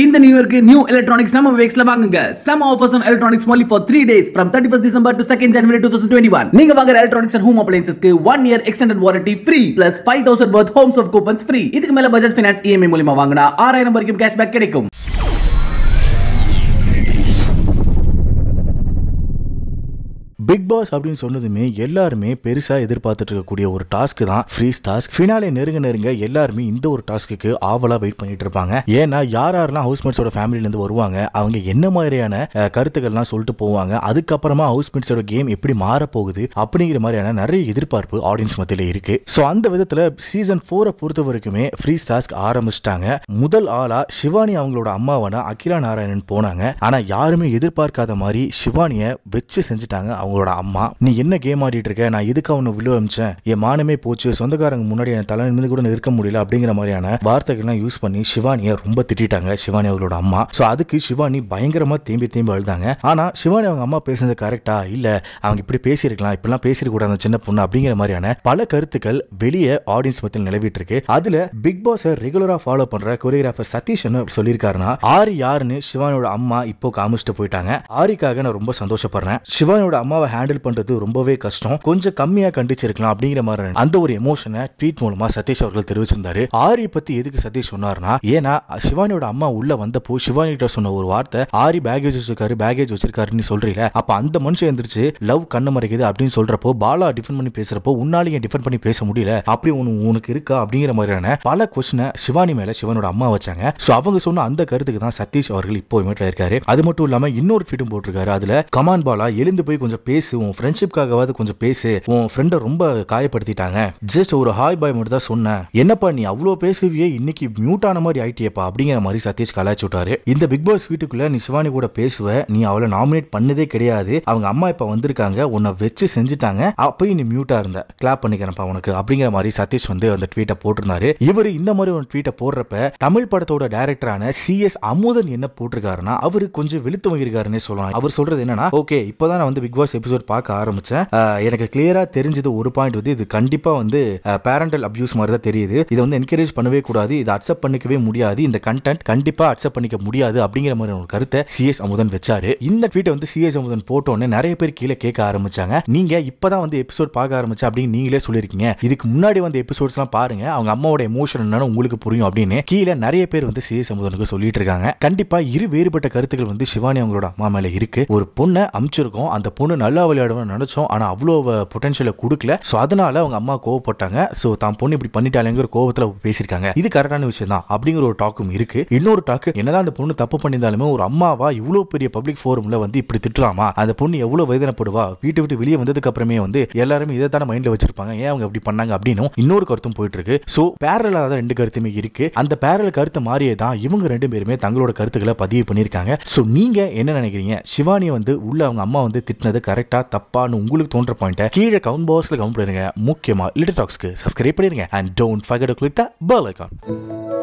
இந்த நியூ இயர்க்கு new electronics நம்ம வேக்ஸ்ல வாங்குங்க some offers on electronics only for 3 days from 31st December to 2nd January 2021 நீங்க வாங்குற எலக்ட்ரானிக்ஸ் அண்ட் ஹோம் அப்ளையன்சஸ்க்கு 1 year extended warranty free plus 5000 worth homes of coupons free இதுக்கு மேல பஜாஜ் ஃபைனான்ஸ் இஎம்ஐ மூலமா வாங்கினா 6000 வரைக்கும் கேஷ்பேக் கிடைக்கும் பிக் பாஸ் அப்படின்னு சொன்னதுமே எல்லாருமே பெருசா எதிர்பார்த்துட்டு இருக்கக்கூடிய ஒரு டாஸ்க் தான் ஃப்ரீஸ் டாஸ்க் ஃபினாலே நெருங்க நெருங்க எல்லாருமே இந்த ஒரு டாஸ்க்கு ஆவலா வெயிட் பண்ணிட்டு இருப்பாங்க ஏன்னா யார் யாரெல்லாம் ஹவுஸ்மேட்ஸோட ஃபேமிலில இருந்து வருவாங்க அவங்க என்ன மாதிரியான அஹ், கருத்துக்கள்லாம் சொல்லிட்டு போவாங்க அதுக்கப்புறமா ஹவுஸ்மேட்ஸோட கேம் எப்படி மாற போகுது அப்படிங்கிற மாதிரியான நிறைய எதிர்பார்ப்பு ஆடியன்ஸ் மத்தியில இருக்கு ஸோ அந்த விதத்துல சீசன் ஃபோரை பொறுத்த வரைக்குமே ஃப்ரீஸ் டாஸ்க் ஆரம்பிச்சிட்டாங்க முதல் ஆளா சிவானி அவங்களோட அம்மாவான அகிலா நாராயணன் போனாங்க ஆனா யாருமே எதிர்பார்க்காத மாதிரி சிவானிய வச்சு செஞ்சுட்டாங்க அவங்களோட அம்மா நீ என்ன கேம் ஆடிட்டு இருக்க நான் எதுக்கு அவனை விழு அமிச்சேன் என் மானமே போச்சு சொந்தக்காரங்க முன்னாடி என் தலை நிமிந்து கூட இருக்க முடியல அப்படிங்கிற மாதிரியான வார்த்தைகள்லாம் யூஸ் பண்ணி சிவானியை ரொம்ப திட்டிட்டாங்க சிவானி அவங்களோட அம்மா ஸோ அதுக்கு சிவானி பயங்கரமா தேம்பி தேம்பி அழுதாங்க ஆனா சிவானி அவங்க அம்மா பேசுனது கரெக்டா இல்ல அவங்க இப்படி பேசியிருக்கலாம் இப்படிலாம் பேசிருக்கூடாது அந்த சின்ன பொண்ணு அப்படிங்கிற மாதிரியான பல கருத்துக்கள் வெளியே ஆடியன்ஸ் மத்தியில் நிலவிட்டு இருக்கு அதுல பிக் பாஸ் ரெகுலரா ஃபாலோ பண்ற கொரியோகிராஃபர் சதீஷ் என்ன சொல்லியிருக்காருன்னா ஆரி யாருன்னு சிவானியோட அம்மா இப்போ காமிச்சிட்டு போயிட்டாங்க ஆரிக்காக நான் ரொம்ப சந்தோஷப்படுறேன் சிவானியோட அம்மாவை ஹேண்டில் பண்றது ரொம்பவே கஷ்டம் கொஞ்சம் கம்மியா கண்டிச்சிருக்கலாம் அப்படிங்கிற மாதிரி அந்த ஒரு எமோஷனை ட்வீட் மூலமா சதீஷ் அவர்கள் தெரிவிச்சிருந்தாரு ஆரி பத்தி எதுக்கு சதீஷ் சொன்னார்னா ஏன்னா சிவானியோட அம்மா உள்ள வந்தப்போ சிவானி கிட்ட சொன்ன ஒரு வார்த்தை ஆரி பேகேஜ் வச்சிருக்காரு பேகேஜ் வச்சிருக்காருன்னு சொல்றீல அப்ப அந்த மனுஷன் எந்திரிச்சு லவ் கண்ணு மறைக்குது அப்படின்னு சொல்றப்போ பாலா டிஃபெண்ட் பண்ணி பேசுறப்போ உன்னால ஏன் டிஃபெண்ட் பண்ணி பேச முடியல அப்படி ஒன்று உனக்கு இருக்கா அப்படிங்கிற மாதிரியான பல கொஸ்டினை சிவானி மேல சிவனோட அம்மா வச்சாங்க ஸோ அவங்க சொன்ன அந்த கருத்துக்கு தான் சதீஷ் அவர்கள் இப்போ இமேட் இருக்காரு அது மட்டும் இல்லாம இன்னொரு ஃபீட்டும் போட்டிருக்காரு அதுல கமான் பாலா எழுந்து போய் கொஞ்சம் பேசு உன் ஃப்ரெண்ட்ஷிப்காகவாவது கொஞ்சம் பேசு உன் ஃப்ரெண்டை ரொம்ப காயப்படுத்திட்டாங்க ஜஸ்ட் ஒரு ஹாய் பாய் மட்டும் தான் சொன்னேன் என்னப்பா நீ அவ்வளோ பேசுவியே இன்னைக்கு மியூட் ஆன மாதிரி ஆயிட்டியப்பா அப்படிங்கிற மாதிரி சதீஷ் கலாய்ச்சி விட்டாரு இந்த பிக் பாஸ் வீட்டுக்குள்ள நீ சிவானி கூட பேசுவ நீ அவளை நாமினேட் பண்ணதே கிடையாது அவங்க அம்மா இப்ப வந்திருக்காங்க உன்னை வச்சு செஞ்சுட்டாங்க அப்பயும் நீ மியூட்டா இருந்த கிளாப் பண்ணிக்கிறேன்ப்பா உனக்கு அப்படிங்கிற மாதிரி சதீஷ் வந்து அந்த ட்வீட்டை போட்டிருந்தாரு இவர் இந்த மாதிரி ஒரு ட்வீட்டை போடுறப்ப தமிழ் படத்தோட டைரக்டரான சி எஸ் அமுதன் என்ன போட்டிருக்காருன்னா அவரு கொஞ்சம் வெளுத்து வாங்கியிருக்காருன்னே சொல்லலாம் அவர் சொல்றது என்னன்னா ஓகே இப்போதான் நான் வந்து பிக் பாஸ் எபிசோட் பார்க்க ஆரம்பிச்சேன் அஹ், எனக்கு கிளியரா தெரிஞ்சது ஒரு பாயிண்ட் வந்து இது கண்டிப்பா வந்து பேரண்டல் அபியூஸ் மாதிரி தான் தெரியுது இதை வந்து என்கரேஜ் பண்ணவே கூடாது இதை அக்செப்ட் பண்ணிக்கவே முடியாது இந்த கண்டென்ட் கண்டிப்பா அக்செப்ட் பண்ணிக்க முடியாது அப்படிங்கிற மாதிரி ஒரு கருத்தை சிஎஸ் அமுதன் வச்சாரு இந்த ட்வீட்டை வந்து சிஎஸ் அமுதன் போட்டோன்னே நிறைய பேர் கீழே கேட்க ஆரம்பிச்சாங்க நீங்க இப்பதான் வந்து எபிசோட் பார்க்க ஆரம்பிச்சா அப்படின்னு நீங்களே சொல்லியிருக்கீங்க இதுக்கு முன்னாடி வந்து எபிசோட்ஸ்லாம் பாருங்க அவங்க அம்மாவோட எமோஷன் என்னன்னு உங்களுக்கு புரியும் அப்படின்னு கீழே நிறைய பேர் வந்து சிஎஸ் அமுதனுக்கு சொல்லிட்டு இருக்காங்க கண்டிப்பா இரு வேறுபட்ட கருத்துக்கள் வந்து சிவானி அவங்களோட அம்மா மேல இருக்கு ஒரு பொண்ணை அமிச்சிருக்கோம் அந்த பொண்ணு நல்லா விளையாடுவோம்னு நினைச்சோம் ஆனா அவ்வளோ பொட்டன்ஷியலை கொடுக்கல ஸோ அதனால அவங்க அம்மா கோவப்பட்டாங்க ஸோ தான் பொண்ணு இப்படி பண்ணிட்டாலேங்கிற கோவத்தில் பேசியிருக்காங்க இது கரெக்டான விஷயம் தான் அப்படிங்கிற ஒரு டாக்கும் இருக்கு இன்னொரு டாக்கு என்னதான் அந்த பொண்ணு தப்பு பண்ணியிருந்தாலுமே ஒரு அம்மாவா இவ்வளோ பெரிய பப்ளிக் ஃபோரம்ல வந்து இப்படி திட்டலாமா அந்த பொண்ணு எவ்வளோ வேதனைப்படுவா வீட்டை விட்டு வெளியே வந்ததுக்கு அப்புறமே வந்து எல்லாருமே இதை தானே மைண்ட்ல வச்சிருப்பாங்க ஏன் அவங்க அப்படி பண்ணாங்க அப்படின்னும் இன்னொரு கருத்தும் போயிட்டு இருக்கு ஸோ பேரலாக தான் ரெண்டு கருத்துமே இருக்கு அந்த பேரல் கருத்து மாறியே தான் இவங்க ரெண்டு பேருமே தங்களோட கருத்துக்களை பதிவு பண்ணியிருக்காங்க ஸோ நீங்க என்ன நினைக்கிறீங்க சிவானியை வந்து உள்ள அவங்க அம்மா வந்து திட்டினது கரெக்டா தப்பான்னு உங்களுக்கு தோன்ற பாயிண்ட்டை கீழே கவுண்ட் பாக்ஸ்ல கவுண்ட் பண்ணுங்க முக்கியமா லிட்டர் டாக்ஸ்க்கு சப்ஸ்கிரைப் பண்ணிருங்க and don't forget to click the bell icon